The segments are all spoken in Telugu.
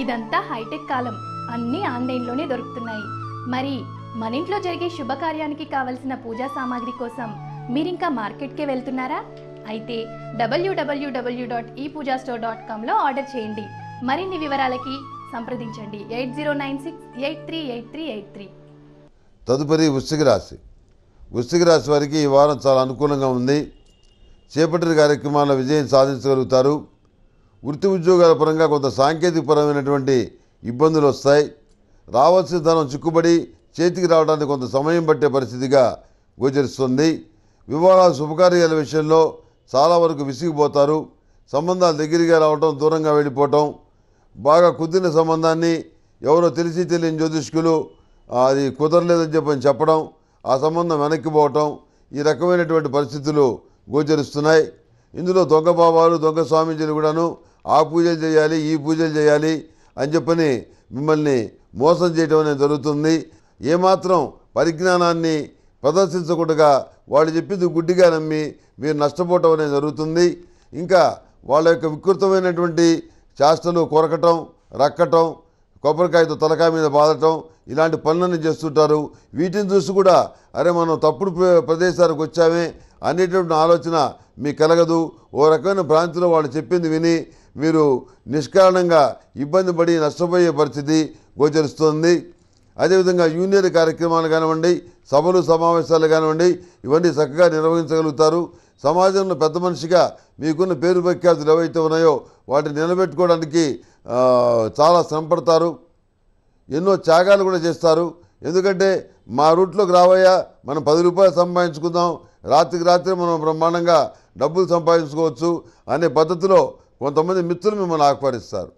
ఇదంతా హైటెక్ కాలం అన్నీ ఆన్లైన్లోనే దొరుకుతున్నాయి మరి మన ఇంట్లో జరిగే శుభకార్యానికి కావలసిన పూజా సామాగ్రి కోసం మీరింకా మార్కెట్కే వెళ్తున్నారా అయితే WWW dot E Pooja store dot కామ్లో ఆర్డర్ చేయండి మరిన్ని వివరాలకి సంప్రదించండి eight zero nine six eight three eight three eight three తదుపరి వృశ్చిక రాశి వృశ్చిక రాశి వారికి ఈ వారం చాలా అనుకూలంగా ఉంది చేపట్టిన కార్యక్రమాల్లో విజయం సాధించగలుగుతారు వృత్తి ఉద్యోగాల పరంగా కొంత సాంకేతికపరమైనటువంటి ఇబ్బందులు వస్తాయి రావాల్సిన ధనం చిక్కుబడి చేతికి రావడానికి కొంత సమయం పట్టే పరిస్థితిగా గోచరిస్తుంది వివాహాల శుభకార్యాల విషయంలో చాలా వరకు విసిగిపోతారు సంబంధాలు దగ్గరగా రావటం దూరంగా వెళ్ళిపోవటం బాగా కుదిరిన సంబంధాన్ని ఎవరో తెలిసి తెలియని జ్యోతిష్కులు "ఆ, అది కుదరలేదని చెప్పని చెప్పడం ఆ సంబంధం వెనక్కి పోవటం ఈ రకమైనటువంటి పరిస్థితులు గోచరిస్తున్నాయి ఇందులో దొంగ బాబాలు దొంగ స్వామీజీలు కూడాను ఆ పూజలు చేయాలి ఈ పూజలు చేయాలి అని చెప్పని మిమ్మల్ని మోసం చేయడం అనేది జరుగుతుంది ఏమాత్రం పరిజ్ఞానాన్ని ప్రదర్శించకుండా వాళ్ళు చెప్పింది గుడ్డిగా నమ్మి మీరు నష్టపోవటం అనేది జరుగుతుంది ఇంకా వాళ్ళ యొక్క వికృతమైనటువంటి చేష్టలు కొరకటం రక్కటం కొబ్బరికాయతో తలకాయ మీద బాదటం ఇలాంటి పనులన్నీ చేస్తుంటారు వీటిని చూసి కూడా అరే మనం తప్పుడు ప్ర- ప్రదేశాలకు వచ్చామే అనేటువంటి ఆలోచన మీకు కలగదు ఓ రకమైన భ్రాంతిలో వాళ్ళు చెప్పింది విని మీరు నిష్కారణంగా ఇబ్బంది పడి నష్టపోయే పరిస్థితి గోచరిస్తుంది అదేవిధంగా యూనియన్ కార్యక్రమాలు కానివ్వండి సభలు సమావేశాలు కానివ్వండి ఇవన్నీ చక్కగా నిర్వహించగలుగుతారు సమాజంలో పెద్ద మనిషిగా మీకున్న పేరు ప్రఖ్యాతులు ఏవైతే ఉన్నాయో వాటిని నిలబెట్టుకోవడానికి ఆ, చాలా శ్రమపడతారు ఎన్నో త్యాగాలు కూడా చేస్తారు ఎందుకంటే మా రూట్లోకి రావయ్యా మనం పది రూపాయలు సంపాదించుకుందాం రాత్రికి రాత్రి మనం బ్రహ్మాండంగా డబ్బులు సంపాదించుకోవచ్చు అనే పద్ధతిలో కొంతమంది మిత్రులు మిమ్మల్ని ఆహ్వానిస్తారు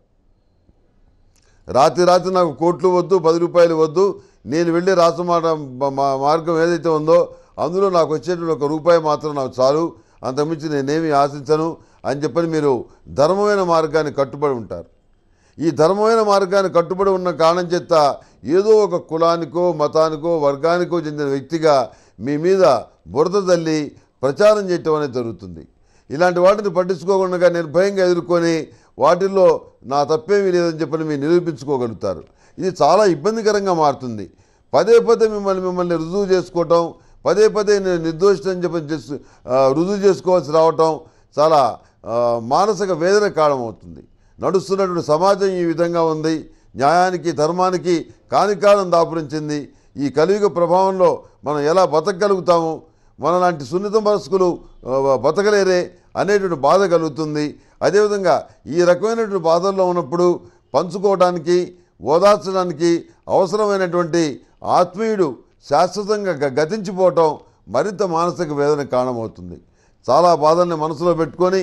రాత్రి రాత్రి నాకు కోట్లు వద్దు పది రూపాయలు వద్దు నేను వెళ్ళే రాసమాట మార్గం ఏదైతే ఉందో అందులో నాకు వచ్చేటువంటి ఒక రూపాయి మాత్రం నాకు చాలు అంతకుమించి నేనేమి ఆశించను అని చెప్పని మీరు ధర్మమైన మార్గాన్ని కట్టుబడి ఉంటారు ఈ ధర్మమైన మార్గాన్ని కట్టుబడి ఉన్న కారణం చేత ఏదో ఒక కులానికో మతానికో వర్గానికో చెందిన వ్యక్తిగా మీ మీద బురద తల్లి ప్రచారం చేయటం అనేది జరుగుతుంది ఇలాంటి వాటిని పట్టించుకోకుండా నిర్భయంగా ఎదుర్కొని వాటిల్లో నా తప్పేమీ లేదని చెప్పని మీరు నిరూపించుకోగలుగుతారు ఇది చాలా ఇబ్బందికరంగా మారుతుంది పదే పదే మిమ్మల్ని మిమ్మల్ని రుజువు చేసుకోవటం పదే పదే నేను నిర్దోషితని చెప్పి చేసు ఆ, రుజువు చేసుకోవాల్సి రావటం చాలా ఆ, మానసిక వేదన కారణమవుతుంది నడుస్తున్నటువంటి సమాజం ఈ విధంగా ఉంది న్యాయానికి ధర్మానికి కానికాలం దాపురించింది ఈ కలియుగ ప్రభావంలో మనం ఎలా బతకగలుగుతాము మనలాంటి సున్నిత మనస్కులు ఆ, బతకలేరే అనేటువంటి బాధ కలుగుతుంది అదేవిధంగా ఈ రకమైనటువంటి బాధల్లో ఉన్నప్పుడు పంచుకోవడానికి ఓదార్చడానికి అవసరమైనటువంటి ఆత్మీయుడు శాశ్వతంగా గ- గతించిపోవటం మరింత మానసిక వేదన కారణమవుతుంది చాలా బాధల్ని మనసులో పెట్టుకొని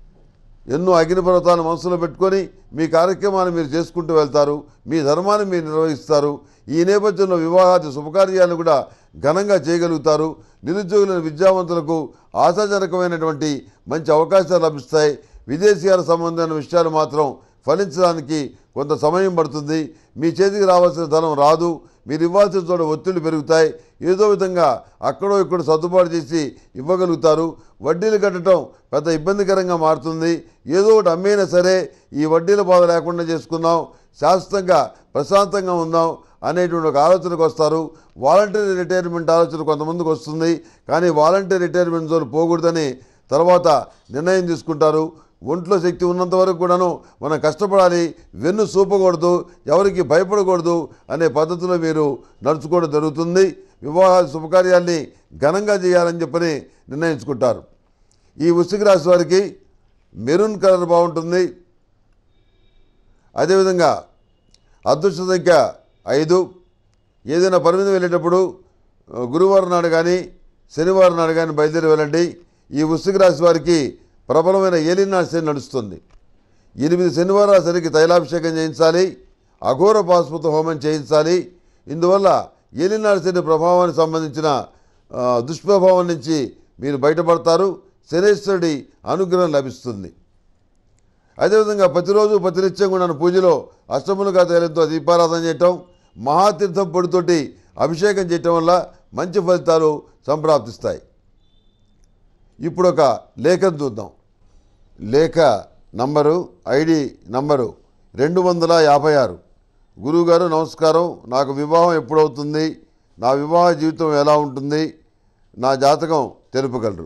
ఎన్నో అగ్నిపర్వతాలను మనసులో పెట్టుకొని మీ కార్యక్రమాన్ని మీరు చేసుకుంటూ వెళ్తారు మీ ధర్మాన్ని మీరు నిర్వహిస్తారు ఈ నేపథ్యంలో వివాహాది శుభకార్యాలను కూడా ఘనంగా చేయగలుగుతారు నిరుద్యోగులైన విద్యావంతులకు ఆశాజనకమైనటువంటి మంచి అవకాశాలు లభిస్తాయి విదేశీయాల సంబంధమైన విషయాలు మాత్రం ఫలించడానికి కొంత సమయం పడుతుంది మీ చేతికి రావాల్సిన ధనం రాదు మీరు ఇవ్వాల్సిన చోట ఒత్తిళ్లు పెరుగుతాయి ఏదో విధంగా అక్కడో ఇక్కడ సర్దుబాటు చేసి ఇవ్వగలుగుతారు వడ్డీలు కట్టడం పెద్ద ఇబ్బందికరంగా మారుతుంది ఏదో ఒకటి అమ్మేనా సరే ఈ వడ్డీల బాధ లేకుండా చేసుకుందాం శాశ్వతంగా ప్రశాంతంగా ఉందాం అనేటువంటి ఒక ఆలోచనకు వస్తారు వాలంటీర్ రిటైర్మెంట్ ఆలోచన కొంతమందికి వస్తుంది కానీ వాలంటీర్ రిటైర్మెంట్ జోన్ పోకూడదని తర్వాత నిర్ణయం తీసుకుంటారు ఒంట్లో శక్తి ఉన్నంత వరకు కూడాను మనం కష్టపడాలి వెన్ను చూపకూడదు ఎవరికి భయపడకూడదు అనే పద్ధతిలో మీరు నడుచుకోవడం జరుగుతుంది వివాహ శుభకార్యాల్ని ఘనంగా చేయాలని చెప్పని నిర్ణయించుకుంటారు ఈ వృశ్చిక రాశి వారికి మెరూన్ కలర్ బాగుంటుంది అదేవిధంగా అదృష్ట సంఖ్య ఐదు ఏదైనా పని మీద వెళ్ళేటప్పుడు ఆ, గురువారం నాడు కానీ శనివారం నాడు కానీ బయలుదేరి వెళ్ళండి ఈ వృశ్చిక రాశి వారికి ప్రబలమైన ఏలినాడు శని నడుస్తుంది ఎనిమిది శనివారాల శనికి తైలాభిషేకం చేయించాలి అఘోర పాశుపత హోమం చేయించాలి ఇందువల్ల ఏలినాడు శని ప్రభావానికి సంబంధించిన ఆ, దుష్ప్రభావం నుంచి మీరు బయటపడతారు శనేశ్వరుడి అనుగ్రహం లభిస్తుంది అదేవిధంగా ప్రతిరోజు ప్రతినిత్యం కూడా పూజలో అష్టములుగా తేలితో దీపారాధన చేయటం మహాతీర్థం పొడితోటి అభిషేకం చేయటం వల్ల మంచి ఫలితాలు సంప్రాప్తిస్తాయి ఇప్పుడు ఒక లేఖను చూద్దాం లేఖ నంబరు ఐడి నంబరు రెండు వందల యాభై ఆరు గురువుగారు నమస్కారం నాకు వివాహం ఎప్పుడవుతుంది నా వివాహ జీవితం ఎలా ఉంటుంది నా జాతకం తెలుపగలరు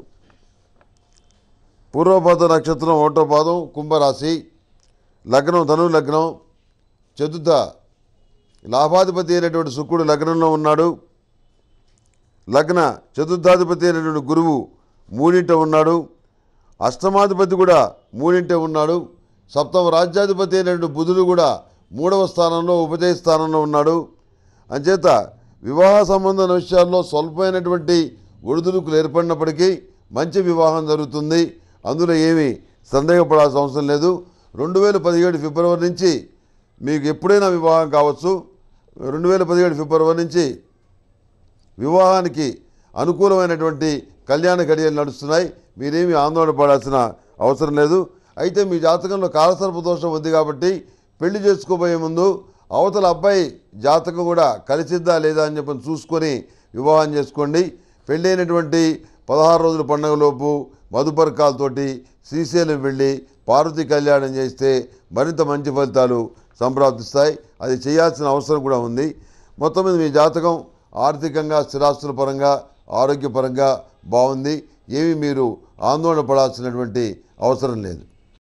పూర్వపాద నక్షత్రం ఒకటో పాదం కుంభరాశి లగ్నం ధను లగ్నం చతుర్థ లాభాధిపతి అయినటువంటి శుక్రుడు లగ్నంలో ఉన్నాడు లగ్న చతుర్థాధిపతి అయినటువంటి గురువు మూడింట ఉన్నాడు అష్టమాధిపతి కూడా మూడింటే ఉన్నాడు సప్తమ రాజ్యాధిపతి అయినటువంటి బుధుడు కూడా మూడవ స్థానంలో ఉపజయ స్థానంలో ఉన్నాడు అంచేత వివాహ సంబంధమైన విషయాల్లో స్వల్పమైనటువంటి ఒడిదుడుకులు ఏర్పడినప్పటికీ మంచి వివాహం జరుగుతుంది అందులో ఏమీ సందేహపడాల్సిన అవసరం లేదు రెండు వేల పదిహేడు ఫిబ్రవరి నుంచి మీకు ఎప్పుడైనా వివాహం కావచ్చు రెండు వేల పదిహేడు ఫిబ్రవరి నుంచి వివాహానికి అనుకూలమైనటువంటి కళ్యాణ గడియలు నడుస్తున్నాయి మీరేమీ ఆందోళన పడాల్సిన అవసరం లేదు అయితే మీ జాతకంలో కాలసర్ప దోషం ఉంది కాబట్టి పెళ్లి చేసుకోబోయే ముందు అవతల అబ్బాయి జాతకం కూడా కలిసిద్దా లేదా అని చెప్పని చూసుకొని వివాహం చేసుకోండి పెళ్ళైనటువంటి పదహారు రోజుల పండుగలోపు మధుపర్కాలతోటి శ్రీశైలం వెళ్ళి పార్వతీ కళ్యాణం చేస్తే మరింత మంచి ఫలితాలు సంప్రాప్తిస్తాయి అది చేయాల్సిన అవసరం కూడా ఉంది మొత్తం మీద మీ జాతకం ఆర్థికంగా స్థిరాస్తుల పరంగా ఆరోగ్యపరంగా బాగుంది ఏమీ మీరు ఆందోళన పడాల్సినటువంటి అవసరం లేదు